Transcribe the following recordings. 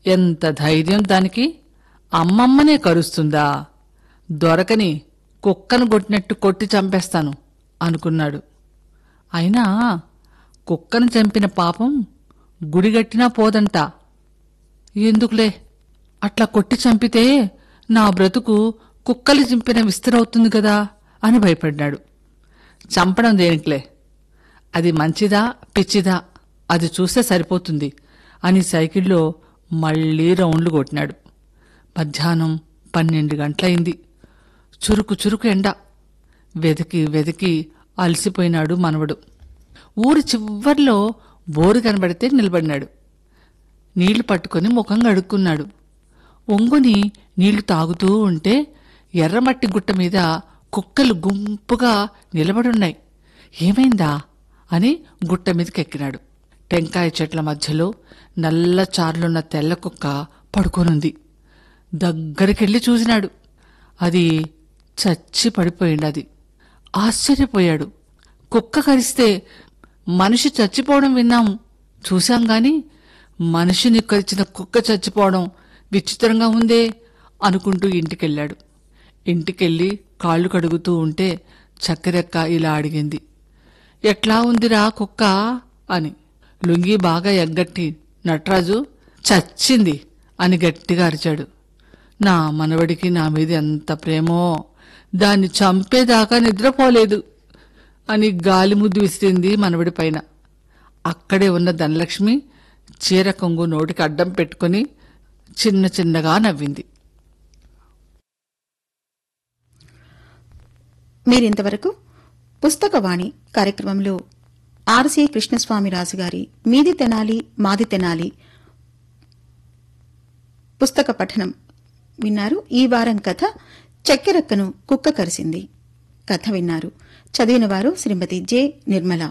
ఎంత ధైర్యం దానికి అమ్మమ్మనే కరుస్తుందా దొరకని కుక్కను కొట్టినట్టు కొట్టి చంపేస్తాను అనుకున్నాడు అయినా కుక్కను చంపిన పాపం గుడిగట్టినా పోదంట ఎందుకులే అట్లా కొట్టి చంపితే నా బ్రతుకు కుక్కలు చింపిన విస్తరవుతుంది కదా అని భయపడ్డాడు చంపడం దేనికిలే అది మంచిదా పిచ్చిదా అది చూస్తే సరిపోతుంది అని సైకిల్లో మళ్లీ రౌండ్లు కొట్టినాడు మధ్యాహ్నం పన్నెండు గంటలైంది చురుకు చురుకు ఎండ వెతికి వెతికి అలసిపోయినాడు మనవడు ఊరి చివర్లో బోరు కనబడితే నిలబడినాడు నీళ్లు పట్టుకొని ముఖం కడుక్కున్నాడు ఒంగుని నీళ్లు తాగుతూ ఉంటే ఎర్రమట్టి గుట్ట మీద కుక్కలు గుంపుగా నిలబడున్నాయి ఏమైందా అని గుట్ట మీదకెక్కినాడు టెంకాయ చెట్ల మధ్యలో నల్ల చార్లున్న తెల్ల కుక్క పడుకోనుంది దగ్గరికెళ్ళి చూసినాడు అది చచ్చి పడిపోయిండది ఆశ్చర్యపోయాడు కుక్క కరిస్తే మనిషి చచ్చిపోవడం విన్నాము చూశాం గాని మనిషిని కరిచిన కుక్క చచ్చిపోవడం విచిత్రంగా ఉందే అనుకుంటూ ఇంటికెళ్ళాడు ఇంటికెళ్ళి కాళ్ళు కడుగుతూ ఉంటే చక్కెరెక్క ఇలా అడిగింది ఎట్లా ఉందిరా కుక్క అని లుంగి బాగా ఎగ్గట్టి నట్రాజు చచ్చింది అని గట్టిగా అరిచాడు నా మనవడికి నా మీద ఎంత ప్రేమో దాన్ని చంపేదాకా నిద్రపోలేదు అని గాలి ముద్దు విసిరింది మనవడి పైన అక్కడే ఉన్న ధనలక్ష్మి చీర కొంగు నోటికి అడ్డం పెట్టుకుని చిన్న చిన్నగా నవ్వింది మీరింతవరకు పుస్తకవాణి కార్యక్రమంలో ఆర్సీ కృష్ణస్వామి రాజు గారి మీది తెనాలి మాది తెనాలి పుస్తక పఠనం విన్నారు ఈ వారం కథ చక్కెరక్కను కుక్క కరిసింది కథ విన్నారు చదివిన వారు శ్రీమతి జె నిర్మల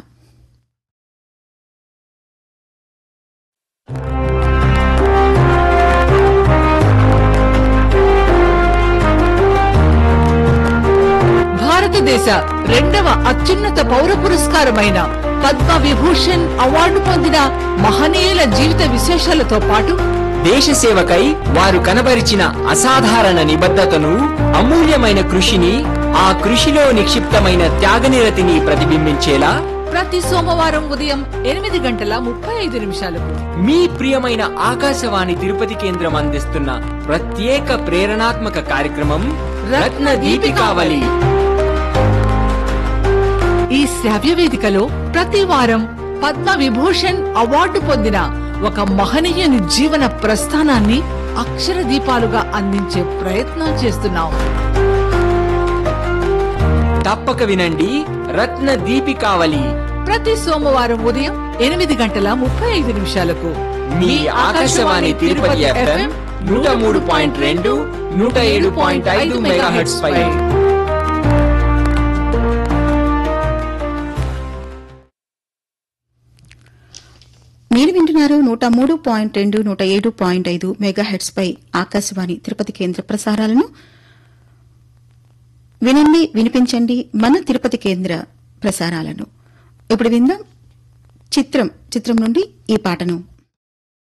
భారతదేశ రెండవ అత్యున్నత పౌర పురస్కారమైన పద్మ విభూషణ్ అవార్డు పొందిన మహనీయుల జీవిత విశేషాలతో పాటు దేశ సేవకై వారు కనబరిచిన అసాధారణ నిబద్ధతను అమూల్యమైన కృషిని ఆ కృషిలో నిక్షిప్తమైన త్యాగనిరతిని ప్రతిబింబించేలా ప్రతి సోమవారం ఉదయం ఎనిమిది గంటల ముప్పై ఐదు నిమిషాలకు మీ ప్రియమైన ఆకాశవాణి తిరుపతి కేంద్రం అందిస్తున్న ప్రత్యేక ప్రేరణాత్మక కార్యక్రమం రత్న దీపికావళి ఈ శ్రావ్య వేదికలో ప్రతి వారం పద్మ విభూషణ్ అవార్డు పొందిన ఒక మహనీయుని జీవన ప్రస్థానాన్ని అక్షర దీపాలుగా అందించే ప్రయత్నం చేస్తున్నాం తప్పక వినండి రత్న దీపికావళి ప్రతి సోమవారం ఉదయం ఎనిమిది గంటల ముప్పై ఐదు నిమిషాలకు మీ ఆకాశవాణి తిరుపతి ఎఫ్ఎం నూట మూడు పాయింట్ రెండు నూట ఏడు పాయింట్ ఐదు మెగాహెట్స్ పై మీరు వింటున్నారు నూట మూడు పాయింట్ రెండు నూట ఏడు పాయింట్ ఐదు మెగాహెడ్స్ పై ఆకాశవాణి తిరుపతి కేంద్ర ప్రసారాలను వినండి వినిపించండి మన తిరుపతి కేంద్ర ప్రసారాలను ఇప్పుడు విందాం చిత్రం చిత్రం నుండి ఈ పాటను